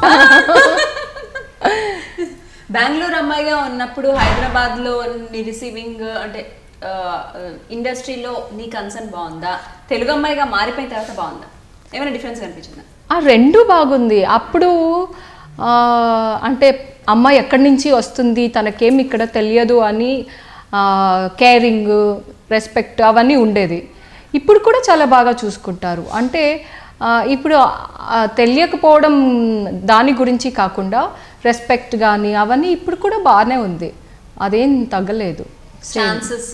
బెంగళూరు అమ్మాయిగా ఉన్నప్పుడు హైదరాబాద్ లో నీ రిసీవింగ్ అంటే ఇండస్ట్రీలో నీ కన్సర్న్ బాగుందా తెలుగు అమ్మాయిగా మారిపోయిన తర్వాత బాగుందా ఏమైనా డిఫరెన్స్ కనిపించిందా ఆ రెండు బాగుంది అప్పుడు ఆ, అంటే అమ్మాయి ఎక్కడి నుంచి వస్తుంది తనకేం ఇక్కడ తెలియదు అని కేరింగ్ రెస్పెక్ట్ అవన్నీ ఉండేది ఇప్పుడు కూడా చాలా బాగా చూసుకుంటారు అంటే ఆ, ఇప్పుడు ఆ, తెలియకపోవడం దాని గురించి కాకుండా రెస్పెక్ట్ కానీ అవన్నీ ఇప్పుడు కూడా బాగానే ఉంది అదేం తగ్గలేదు ఛాన్సెస్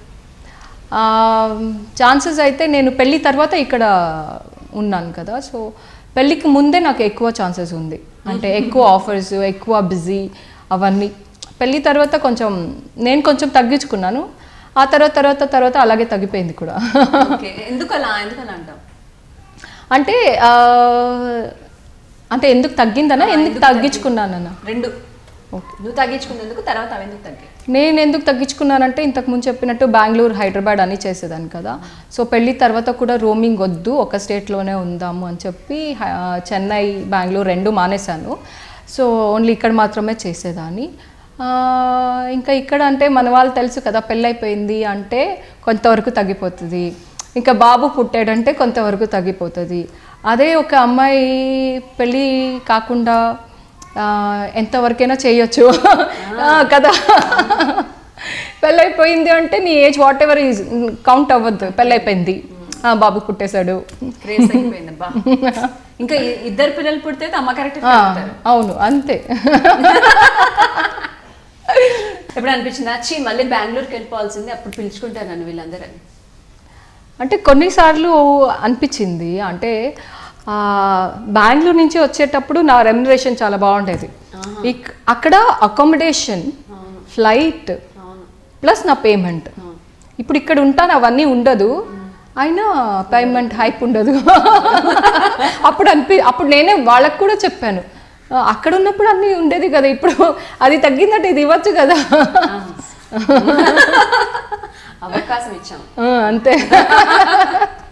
ఛాన్సెస్ అయితే నేను పెళ్ళి తర్వాత ఇక్కడ ఉన్నాను కదా సో పెళ్ళికి ముందే నాకు ఎక్కువ ఛాన్సెస్ ఉంది అంటే ఎక్కువ ఆఫర్స్ ఎక్కువ బిజీ అవన్నీ పెళ్ళి తర్వాత కొంచెం నేను కొంచెం తగ్గించుకున్నాను ఆ తర్వాత తర్వాత తర్వాత అలాగే తగ్గిపోయింది కూడా ఓకే ఎందుకు అలా ఎందుకు అలా అంటాం అంటే ఆ, అంటే ఎందుకు తగ్గిందనా ఎందుకు తగ్గించుకున్నానన్నా రెండు నువ్వు తగ్గించుకున్నందుకు తర్వాత అవి ఎందుకు తగ్గాయి నేను ఎందుకు తగ్గించుకున్నానంటే ఇంతకు ముందు చెప్పినట్టు బెంగళూరు హైదరాబాద్ అని చేసేదాన్ని కదా సో పెళ్ళి తర్వాత కూడా రోమింగ్ వద్దు ఒక స్టేట్లోనే ఉందాము అని చెప్పి హ- చెన్నై బెంగళూరు రెండు మానేశాను సో ఓన్లీ ఇక్కడ మాత్రమే చేసేదాన్ని ఆ, ఇంకా ఇక్కడ అంటే మన వాళ్ళు తెలుసు కదా పెళ్ళైపోయింది అంటే కొంతవరకు తగ్గిపోతుంది ఇంకా బాబు పుట్టాడంటే కొంతవరకు తగ్గిపోతుంది అదే ఒక అమ్మాయి పెళ్ళి కాకుండా ఆ, ఎంతవరకైనా చేయొచ్చు ఆ, కదా పెళ్ళైపోయింది అంటే నీ age whatever is count అవ్వద్దు పెళ్ళైపోయింది ఆ, బాబు పుట్టేశాడు క్రేజ్ అయిపోయిందబ్బా ఇంకా ఇ- ఇద్దరు పిల్లలు పుడితే అమ్మ కరెక్ట్ ఆ, అవును అంతే ఎప్పుడు అనిపించిందా చీ మళ్ళీ బెంగళూరుకి వెళ్ళిపోవాల్సింది అప్పుడు పిలుచుకుంటారు నన్ను వీళ్ళందరూ అని. అంటే కొన్నిసార్లు అనిపించింది అంటే ఆ, బెంగళూరు నుంచి వచ్చేటప్పుడు నా రెమ్యునరేషన్ చాలా బాగుండేది ఇక్ అక్కడ అకామిడేషన్ ఫ్లైట్ అవును ప్లస్ నా పేమెంట్ ఇప్పుడు ఇక్కడ ఉంటాను అవన్నీ ఉండదు అయినా పేమెంట్ హైప్ ఉండదు అప్పుడు అనిపి అప్పుడు నేనే వాళ్ళకు కూడా చెప్పాను "ఆ, అక్కడ ఉన్నప్పుడు అన్నీ ఉండేది కదా ఇప్పుడు అది తగ్గిందంటే ఇది ఇవ్వచ్చు కదా అవకాశం ఇచ్చాం ఆ, అంతే